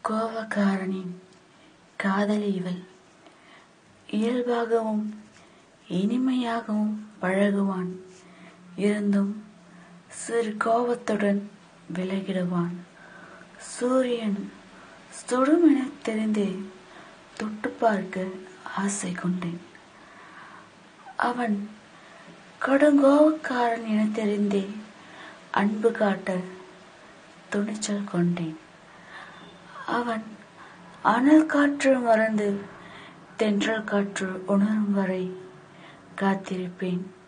கோபக்காரனின் காதலி இவள் இயல்பாகவும் இனிமையாகவும் பழகுவான் இருந்தும் சிறு கோபத்துடன் விலகிடுவான் சூரியன் சுடுமென தெரிந்தே தொட்டு பார்க்க ஆசை கொண்டேன் அவன் கடுங்கோபக்காரன் என தெரிந்தே அன்பு காட்ட துணிச்சல் கொண்டேன் அவன் அனல் காற்று மறந்து தென்றல் காற்று உணரும் வரை காத்திருப்பேன்